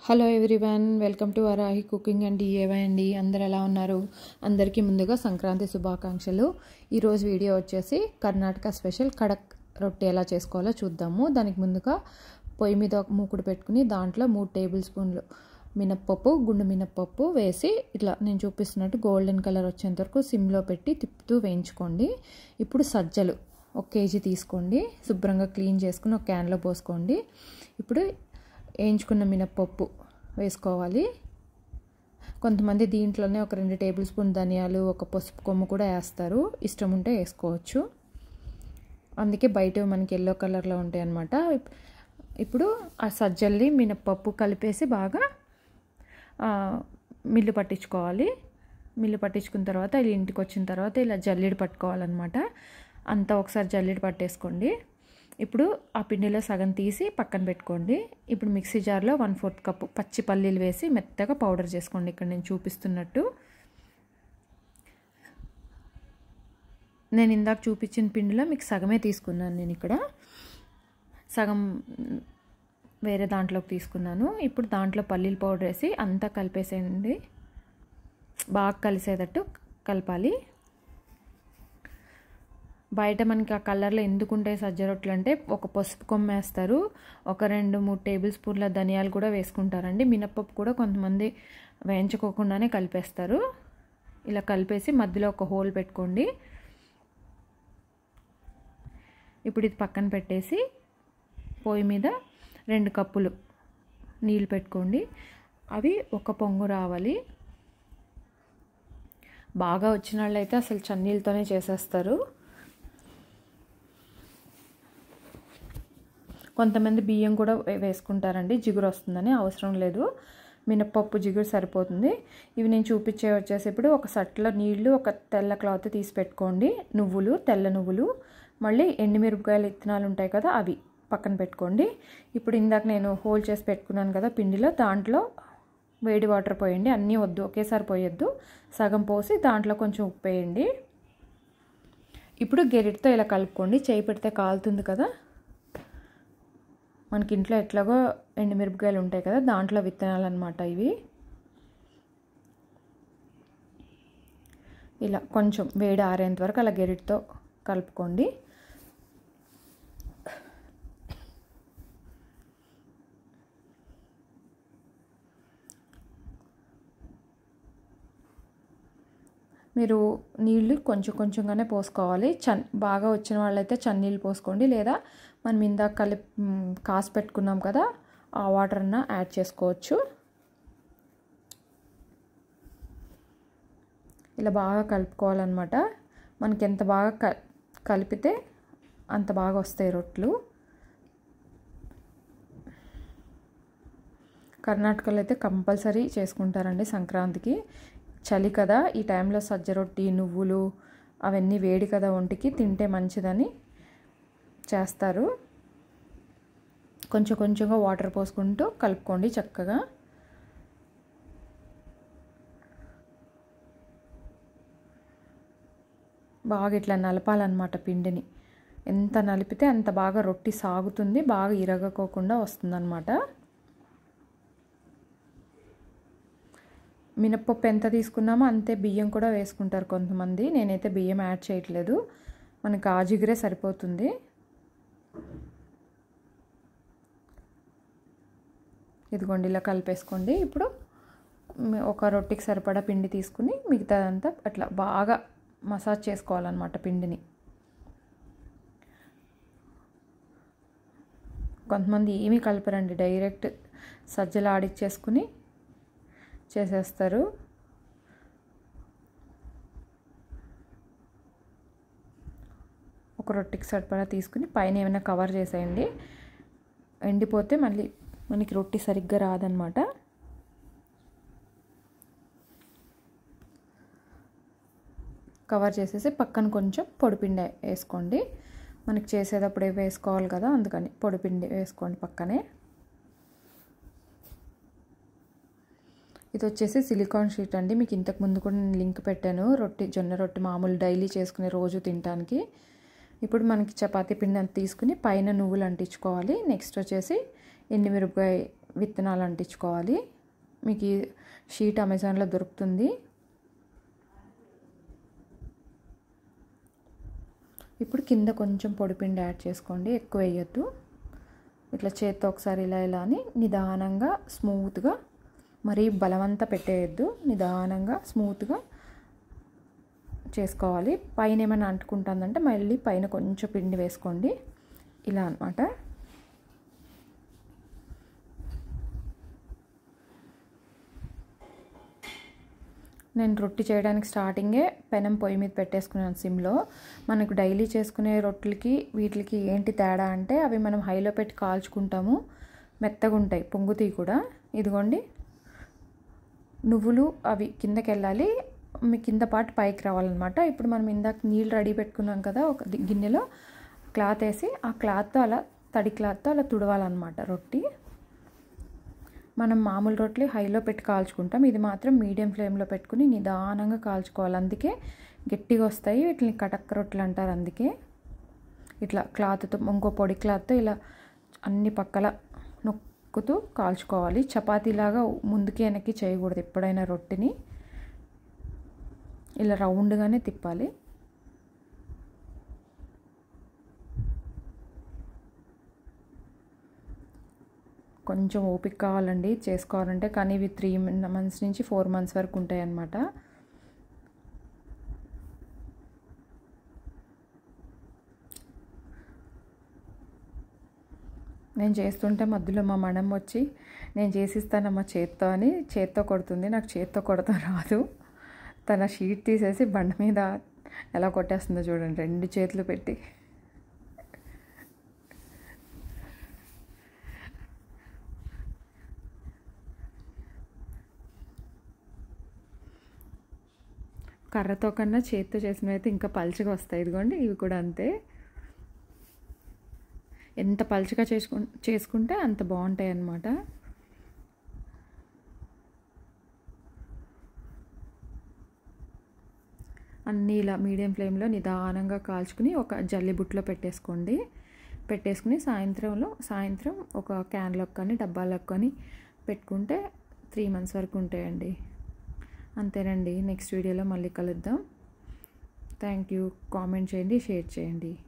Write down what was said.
hello everyone welcome to Varahi cooking and DIY అండి అందరు ఎలా ఉన్నారు అందరికీ ముందుగా సంక్రాంతి శుభాకాంక్షలు ఈరోజు వీడియో వచ్చేసి కర్ణాటక స్పెషల్ కడక్ రొట్టె ఎలా చేసుకోవాలో చూద్దాము దానికి ముందుగా పొయ్యి మీద ఒక మూకుడు పెట్టుకుని దాంట్లో మూడు టేబుల్ స్పూన్లు మినప్పప్పు గుండు మినప్పప్పు వేసి ఇట్లా నేను చూపిస్తున్నట్టు గోల్డెన్ కలర్ వచ్చేంత వరకు సిమ్లో పెట్టి తిప్పుతూ వేయించుకోండి ఇప్పుడు సజ్జలు ఒక కేజీ తీసుకోండి శుభ్రంగా క్లీన్ చేసుకుని ఒక క్యాన్లో పోసుకోండి ఇప్పుడు వేయించుకున్న మినప్పప్పు వేసుకోవాలి కొంతమంది దీంట్లోనే ఒక రెండు టేబుల్ స్పూన్ ధనియాలు ఒక పసుపు కొమ్ము కూడా వేస్తారు ఇష్టం ఉంటే వేసుకోవచ్చు అందుకే బయట మనకి ఎల్లో కలర్లో ఉంటాయి అన్నమాట ఇప్పుడు ఆ సజ్జల్ని మినప్పప్పు కలిపేసి బాగా మిల్లు పట్టించుకోవాలి మిల్లు పట్టించుకున్న తర్వాత ఇలా ఇంటికి వచ్చిన తర్వాత ఇలా జల్లిడి పట్టుకోవాలన్నమాట అంతా ఒకసారి జల్లిడి పట్టేసుకోండి ఇప్పుడు ఆ పిండిలో సగం తీసి పక్కన పెట్టుకోండి ఇప్పుడు మిక్సీ జార్లో వన్ ఫోర్త్ కప్పు పచ్చి పల్లీలు వేసి మెత్తగా పౌడర్ చేసుకోండి ఇక్కడ నేను చూపిస్తున్నట్టు నేను ఇందాక చూపించిన పిండిలో మీకు సగమే తీసుకున్నాను నేను ఇక్కడ సగం వేరే దాంట్లోకి తీసుకున్నాను ఇప్పుడు దాంట్లో పల్లీల పౌడర్ వేసి అంతా కలిపేసేయండి బాగా కలిసేటట్టు కలపాలి బయట మనకి ఆ కలర్లో ఎందుకు ఉంటాయి సజ్జ రొట్టెలు అంటే ఒక పసుపు కొమ్మ వేస్తారు ఒక రెండు మూడు టేబుల్ స్పూన్ల ధనియాలు కూడా వేసుకుంటారండి మినప్పప్పు కూడా కొంతమంది వేయించుకోకుండానే కలిపేస్తారు ఇలా కలిపేసి మధ్యలో ఒక హోల్ పెట్టుకోండి ఇప్పుడు ఇది పక్కన పెట్టేసి పొయ్యి మీద రెండు కప్పులు నీళ్ళు పెట్టుకోండి అవి ఒక పొంగు రావాలి బాగా వచ్చిన వాళ్ళు అయితే అసలు చన్నీళ్ళతోనే చేసేస్తారు కొంతమంది బియ్యం కూడా వేసుకుంటారండి జిగురు వస్తుందని అవసరం లేదు మినప్పప్పు జిగురు సరిపోతుంది ఇవి నేను చూపించే వచ్చేసి ఇప్పుడు ఒక సట్లో నీళ్లు ఒక తెల్ల క్లాత్ తీసి పెట్టుకోండి నువ్వులు తెల్ల నువ్వులు మళ్ళీ ఎండుమిరపకాయలు ఇత్తనాలు ఉంటాయి కదా అవి పక్కన పెట్టుకోండి ఇప్పుడు ఇందాక నేను హోల్ చేసి పెట్టుకున్నాను కదా పిండిలో దాంట్లో వేడి వాటర్ పోయండి అన్నీ వద్దు ఒకేసారి పోయొద్దు సగం పోసి దాంట్లో కొంచెం ఉప్పు వేయండి ఇప్పుడు గెరిటితో ఇలా కలుపుకోండి చేయి పెడితే కాలుతుంది కదా మనకి ఇంట్లో ఎట్లాగో ఎండుమిరపకాయలు ఉంటాయి కదా దాంట్లో విత్తనాలు అనమాట ఇవి ఇలా కొంచెం వేడి ఆరేంత వరకు అలా గెరిటితో కలుపుకోండి మీరు నీళ్ళు కొంచెం కొంచెంగానే పోసుకోవాలి చన్ బాగా వచ్చిన వాళ్ళైతే చన్నీళ్ళు పోసుకోండి లేదా మనం ఇందాక కలిపి కాసి పెట్టుకున్నాం కదా ఆ వాటర్ అన్న యాడ్ చేసుకోవచ్చు ఇలా బాగా కలుపుకోవాలన్నమాట మనకి ఎంత బాగా క కలిపితే అంత బాగా వస్తాయి రొట్లు కర్ణాటకలో అయితే కంపల్సరీ చేసుకుంటారండి సంక్రాంతికి చలి కదా ఈ టైంలో సజ్జ రొట్టి నువ్వులు అవన్నీ వేడి కదా ఒంటికి తింటే మంచిదని చేస్తారు కొంచెం కొంచెంగా వాటర్ పోసుకుంటూ కలుపుకోండి చక్కగా బాగా ఇట్లా నలపాలన్నమాట పిండిని ఎంత నలిపితే అంత బాగా రొట్టి సాగుతుంది బాగా ఇరగకోకుండా వస్తుందన్నమాట మినప్పప్పు ఎంత తీసుకున్నామో అంతే బియ్యం కూడా వేసుకుంటారు కొంతమంది నేనైతే బియ్యం యాడ్ చేయట్లేదు మనకు ఆ జిగురే సరిపోతుంది ఇదిగోండి ఇలా కలిపేసుకోండి ఇప్పుడు ఒక రొట్టికి సరిపడా పిండి తీసుకుని మిగతాదంతా అట్లా బాగా మసాజ్ చేసుకోవాలన్నమాట పిండిని కొంతమంది ఏమీ కలపరండి డైరెక్ట్ సజ్జలు ఆడిచ్చేసుకుని చేసేస్తారు ఒక రొట్టికి సరిపడా తీసుకుని పైన ఏమైనా కవర్ చేసేయండి ఎండిపోతే మళ్ళీ మనకి రొట్టి సరిగ్గా రాదనమాట కవర్ చేసేసి పక్కన కొంచెం పొడిపిండి వేసుకోండి మనకి చేసేటప్పుడు వేసుకోవాలి కదా అందుకని పొడిపిండి వేసుకోండి పక్కనే ఇది వచ్చేసి సిలికాన్ షీట్ అండి మీకు ఇంతకు ముందు కూడా నేను లింక్ పెట్టాను రొట్టి జొన్న రొట్టి మామూలు డైలీ చేసుకునే రోజు తినడానికి ఇప్పుడు మనకి చపాతీ పిండి అంత తీసుకుని పైన నువ్వులు అంటించుకోవాలి నెక్స్ట్ వచ్చేసి ఎండుమిరపకాయ విత్తనాలు అంటించుకోవాలి మీకు ఈ షీట్ అమెజాన్లో దొరుకుతుంది ఇప్పుడు కింద కొంచెం పొడిపిండి యాడ్ చేసుకోండి ఎక్కువ వేయద్దు ఇట్లా చేత్తో ఒకసారి ఇలా ఇలా అని నిదానంగా స్మూత్గా మరీ బలవంతా పెట్టేయద్దు నిదానంగా స్మూత్గా చేసుకోవాలి పైన ఏమైనా అంటుకుంటుందంటే మళ్ళీ పైన కొంచెం పిండి వేసుకోండి ఇలా అనమాట నేను రొట్టి చేయడానికి స్టార్టింగే పెనం పొయ్యి మీద పెట్టేసుకున్నాను సిమ్లో మనకు డైలీ చేసుకునే రొట్టెలకి వీటికి ఏంటి తేడా అంటే అవి మనం హైలో పెట్టి కాల్చుకుంటాము మెత్తగా ఉంటాయి పొంగుతాయి కూడా ఇదిగోండి నువ్వులు అవి కిందకి వెళ్ళాలి మీ కింద పాటు పైకి రావాలన్నమాట ఇప్పుడు మనం ఇందాక నీళ్ళు రెడీ పెట్టుకున్నాం కదా ఒక గిన్నెలో క్లాత్ వేసి ఆ క్లాత్తో అలా తడి క్లాత్తో అలా తుడవాలన్నమాట రొట్టి మనం మామూలు రొట్టెలు హైలో పెట్టి కాల్చుకుంటాం ఇది మాత్రం మీడియం ఫ్లేమ్లో పెట్టుకుని నిదానంగా కాల్చుకోవాలి అందుకే గట్టిగా వస్తాయి వీటిని కటక్ రొట్టెలు అంటారు అందుకే ఇట్లా క్లాత్తో ఇంకో పొడి క్లాత్తో ఇలా అన్ని పక్కల నొక్కుతూ కాల్చుకోవాలి చపాతీలాగా ముందుకి వెనక్కి చేయకూడదు ఎప్పుడైనా రొట్టెని ఇలా రౌండ్గానే తిప్పాలి కొంచెం ఓపిక కావాలండి చేసుకోవాలంటే కానీ ఇవి త్రీ మంత్స్ నుంచి ఫోర్ మంత్స్ వరకు ఉంటాయి అన్నమాట నేను చేస్తుంటే మధ్యలో మా మడం వచ్చి నేను చేసిస్తానమ్మా చేత్తో అని చేత్తో కొడుతుంది నాకు చేత్తో కొడతా రాదు తన షీట్ తీసేసి బండ మీద ఎలా కొట్టేస్తుందో చూడండి రెండు చేతులు పెట్టి కర్రతో కన్నా చేత్తో చేసినవి అయితే ఇంకా పలుచగా వస్తాయి ఇదిగోండి ఇవి కూడా అంతే ఎంత పలుచగా చేసుకు చేసుకుంటే అంత బాగుంటాయి అన్నమాట అన్నీ ఇలా మీడియం ఫ్లేమ్లో నిదానంగా కాల్చుకుని ఒక జల్లి బుట్టలో పెట్టేసుకోండి పెట్టేసుకుని సాయంత్రంలో సాయంత్రం ఒక క్యాన్లోకి కానీ డబ్బాలోకి కానీ పెట్టుకుంటే త్రీ మంత్స్ వరకు ఉంటాయండి అంతేనండి నెక్స్ట్ వీడియోలో మళ్ళీ కలుద్దాం థ్యాంక్ యూ కామెంట్ చేయండి షేర్ చేయండి